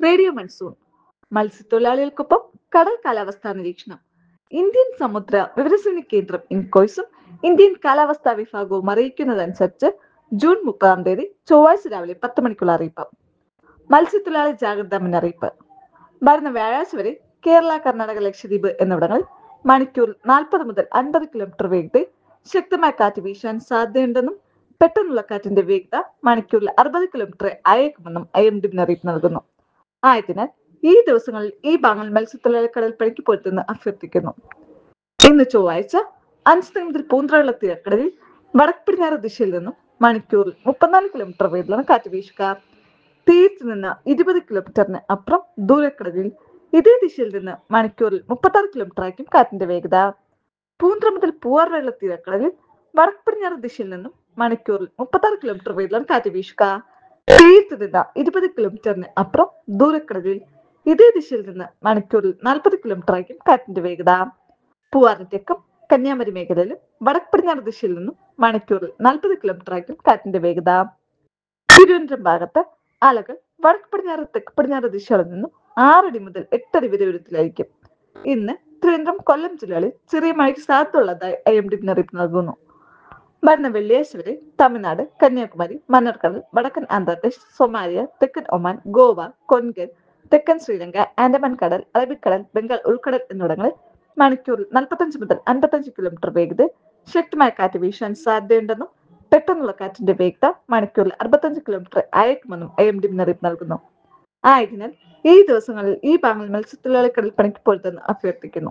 radio monsoon മത്സ്യത്തൊഴിലാളികൾക്കൊപ്പം കടൽ കാലാവസ്ഥാ നിരീക്ഷണം ഇന്ത്യൻ സമുദ്ര വിവരസേന കേന്ദ്രം ഇൻകോയ്സും ഇന്ത്യൻ കാലാവസ്ഥാ വിഭാഗവും അറിയിക്കുന്നതനുസരിച്ച് ജൂൺ മുപ്പതാം തീയതി ചൊവ്വാഴ്ച രാവിലെ പത്ത് മണിക്കുള്ള അറിയിപ്പ് മത്സ്യത്തൊഴിലാളി ജാഗ്രതാ മുന്നറിയിപ്പ് വരുന്ന വ്യാഴാഴ്ച വരെ കേരള കർണാടക ലക്ഷദ്വീപ് എന്നിവിടങ്ങളിൽ മണിക്കൂറിൽ നാൽപ്പത് മുതൽ അൻപത് കിലോമീറ്റർ വേഗതയിൽ ശക്തമായ കാറ്റ് വീശാൻ സാധ്യതയുണ്ടെന്നും പെട്ടെന്നുള്ള കാറ്റിന്റെ വേഗത മണിക്കൂറിൽ അറുപത് കിലോമീറ്റർ അയക്കുമെന്നും ഐ എം ഡി മുന്നറിയിപ്പ് നൽകുന്നു ആയതിനാൽ ഈ ദിവസങ്ങളിൽ ഈ ഭാഗങ്ങൾ മത്സ്യത്തൊഴിലാളി കടൽ പണിക്ക് പോരുതെന്ന് അഭ്യർത്ഥിക്കുന്നു ഇന്ന് ചൊവ്വാഴ്ച അഞ്ച് മുതൽ പൂന്തറയുള്ള തീരക്കടലിൽ വടക്ക് പടിഞ്ഞാറ് ദിശയിൽ നിന്നും മണിക്കൂറിൽ മുപ്പത്തിനാല് കിലോമീറ്റർ വേഗത്തിലാണ് കാറ്റ് വീശുക തീരത്ത് നിന്ന് ഇരുപത് കിലോമീറ്ററിന് അപ്പുറം ദൂരക്കടലിൽ ഇതേ ദിശയിൽ നിന്ന് മണിക്കൂറിൽ മുപ്പത്താറ് കിലോമീറ്റർ ആയിരിക്കും കാറ്റിന്റെ വേഗത പൂന്തറ മുതൽ പൂവാറുള്ള തീരക്കടലിൽ വടക്ക് പടിഞ്ഞാറ് ദിശയിൽ നിന്നും മണിക്കൂറിൽ മുപ്പത്താറ് കിലോമീറ്റർ വേഗത്തിലാണ് കാറ്റ് വീശുക തീരത്ത് നിന്ന് ഇരുപത് കിലോമീറ്ററിന് അപ്പുറം ദൂരക്കടലിൽ ഇതേ ദിശയിൽ നിന്ന് മണിക്കൂറിൽ നാൽപ്പത് കിലോമീറ്റർ ആയിരിക്കും കാറ്റിന്റെ വേഗത പൂവാറിന് തെക്കും കന്യാകുമാരി മേഖലയിലും വടക്ക് പടിഞ്ഞാറ് ദിശയിൽ നിന്നും മണിക്കൂറിൽ നാൽപ്പത് കിലോമീറ്റർ ആയിരിക്കും കാറ്റിന്റെ വേഗത തിരുവനന്തപുരം ഭാഗത്ത് അലകൾ വടക്ക് പടിഞ്ഞാറ് തെക്ക് പടിഞ്ഞാറ് ദിശകളിൽ നിന്നും ആറടി മുതൽ എട്ടടി വരെ ഉയരത്തിലായിരിക്കും ഇന്ന് തിരുവനന്തപുരം കൊല്ലം ജില്ലകളിൽ ചെറിയ മഴയ്ക്ക് സാധ്യതയുള്ളതായി ഐ എം ഡി മുന്നറിയിപ്പ് നൽകുന്നു വരുന്ന വെള്ളിയാഴ്ച വരെ തമിഴ്നാട് കന്യാകുമാരി മണ്ണാർക്കടൽ വടക്കൻ ആന്ധ്രാപ്രദേശ് സൊമാലിയ തെക്കൻ ഒമാൻ ഗോവ കൊൻകൻ തെക്കൻ ശ്രീലങ്ക ആൻഡമാൻ കടൽ അറബിക്കടൽ ബംഗാൾ ഉൾക്കടൽ എന്നിവിടങ്ങളിൽ മണിക്കൂറിൽ നാൽപ്പത്തഞ്ച് മുതൽ അൻപത്തഞ്ച് കിലോമീറ്റർ വേഗത ശക്തമായ കാറ്റ് വീശാൻ സാധ്യതയുണ്ടെന്നും പെട്ടെന്നുള്ള കാറ്റിന്റെ വേഗത മണിക്കൂറിൽ അറുപത്തഞ്ച് കിലോമീറ്റർ അയക്കുമെന്നും ഐ എം ഡി മുന്നറിയിപ്പ് നൽകുന്നു ആയതിനാൽ ഈ ദിവസങ്ങളിൽ ഈ ഭാഗങ്ങൾ മത്സ്യത്തൊഴിലാളി കടൽ പണിക്ക് പോരുതെന്ന് അഭ്യർത്ഥിക്കുന്നു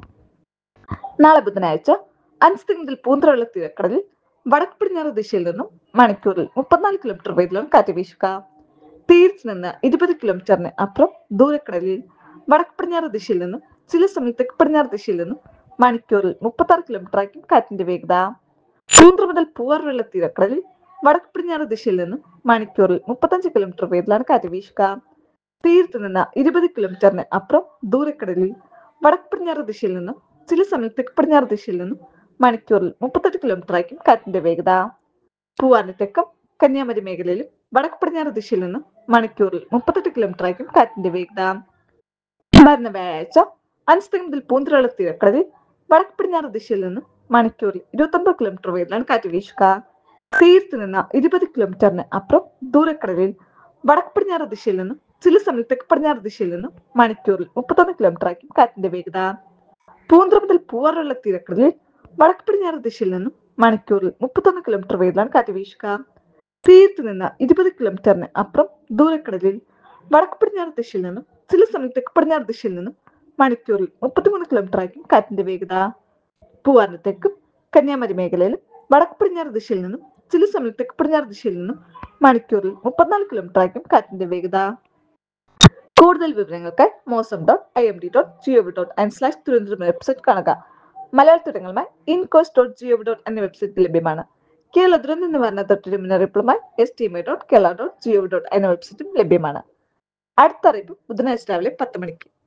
നാളെ ബുധനാഴ്ച അഞ്ച് മുതൽ പൂന്തറയുള്ള തീരക്കടലിൽ വടക്ക് പടിഞ്ഞാറ് ദിശയിൽ നിന്നും മണിക്കൂറിൽ മുപ്പത്തിനാല് കിലോമീറ്റർ വേഗത്തിലാണ് കാറ്റ് വീശുക തീരത്ത് നിന്ന് ഇരുപത് കിലോമീറ്ററിന് അപ്പുറം ദൂരക്കടലിൽ വടക്ക് പടിഞ്ഞാറ് ദിശയിൽ നിന്നും ചില സമയം തെക്ക് പടിഞ്ഞാറ് ദിശയിൽ നിന്നും മണിക്കൂറിൽ മുപ്പത്താറ് കിലോമീറ്റർ ആയിരിക്കും കാറ്റിന്റെ വേഗത പൂന്തറ മുതൽ പൂവാറുള്ള തീരക്കടലിൽ വടക്ക് പടിഞ്ഞാറ് ദിശയിൽ നിന്നും മണിക്കൂറിൽ മുപ്പത്തഞ്ച് കിലോമീറ്റർ വേഗത്തിലാണ് കാറ്റ് വീശുക തീരത്ത് നിന്ന് ഇരുപത് കിലോമീറ്ററിന് അപ്പുറം ദൂരക്കടലിൽ വടക്ക് പടിഞ്ഞാറ് ദിശയിൽ നിന്നും ചില സമയം തെക്ക് പടിഞ്ഞാറ് ദിശയിൽ നിന്നും മണിക്കൂറിൽ മുപ്പത്തെട്ട് കിലോമീറ്റർ ആയിരിക്കും കാറ്റിന്റെ വേഗത പൂവാറിന് തെക്കും കന്യാകുമാരി മേഖലയിലും വടക്ക് പടിഞ്ഞാറ് ദിശയിൽ നിന്നും മണിക്കൂറിൽ മുപ്പത്തെട്ട് കിലോമീറ്റർ ആയിരിക്കും കാറ്റിന്റെ വേഗത വരുന്ന വ്യാഴാഴ്ച അഞ്ച് മുതൽ പൂന്തറയുള്ള തീരക്കടലിൽ വടക്ക് പടിഞ്ഞാറ് ദിശയിൽ നിന്നും മണിക്കൂറിൽ ഇരുപത്തൊമ്പത് കിലോമീറ്റർ വേഗത്തിലാണ് കാറ്റ് വീശുക തീരത്ത് നിന്ന് ഇരുപത് കിലോമീറ്ററിന് അപ്പുറം ദൂരക്കടലിൽ വടക്ക് പടിഞ്ഞാറ് ദിശയിൽ നിന്നും ചില സമയം തെക്ക് പടിഞ്ഞാറ് ദിശയിൽ നിന്നും മണിക്കൂറിൽ മുപ്പത്തൊന്ന് കിലോമീറ്റർ ആയിരിക്കും കാറ്റിന്റെ വേഗത പൂന്തറ മുതൽ പൂവാറുള്ള തീരക്കടലിൽ വടക്ക് പടിഞ്ഞാറ് ദിശയിൽ നിന്നും മണിക്കൂറിൽ മുപ്പത്തൊന്ന് കിലോമീറ്റർ വേഗത്തിലാണ് കാറ്റ് വീശുക തീരത്ത് നിന്ന് ഇരുപത് കിലോമീറ്ററിന് അപ്പുറം ദൂരക്കടലിൽ വടക്ക് പടിഞ്ഞാറ് ദിശയിൽ നിന്നും ചില സമയം തെക്ക് പടിഞ്ഞാറ് ദിശയിൽ നിന്നും മണിക്കൂറിൽ മുപ്പത്തിമൂന്ന് കിലോമീറ്റർ ആയിരിക്കും കാറ്റിന്റെ വേഗത പൂവാറിന് തെക്കും കന്യാകുമാരി മേഖലയിലും വടക്ക് പടിഞ്ഞാറ് ദിശയിൽ നിന്നും ചില സമയം തെക്ക് പടിഞ്ഞാറ് ദിശയിൽ നിന്നും മണിക്കൂറിൽ മുപ്പത്തിനാല് കിലോമീറ്റർ ആയിരിക്കും കാറ്റിന്റെ വേഗത കൂടുതൽ വിവരങ്ങൾക്കായി Mausam dot I M D dot gov dot in slash Thiruvananthapuram website കാണുക മലയാളത്തിടങ്ങളുമായി ഇൻകോസ് ഡോട്ട് ജിഒവി ഡോട്ട് എന്ന വെബ്സൈറ്റ് ലഭ്യമാണ് കേരള ദുരന്ത നിവാരണ തൊട്ടിരി മുന്നറിയിപ്പുമായി S T M I dot Kerala dot gov dot എന്ന വെബ്സൈറ്റും ലഭ്യമാണ് അടുത്ത അറിയിപ്പ് ബുധനാഴ്ച രാവിലെ പത്ത് മണിക്ക്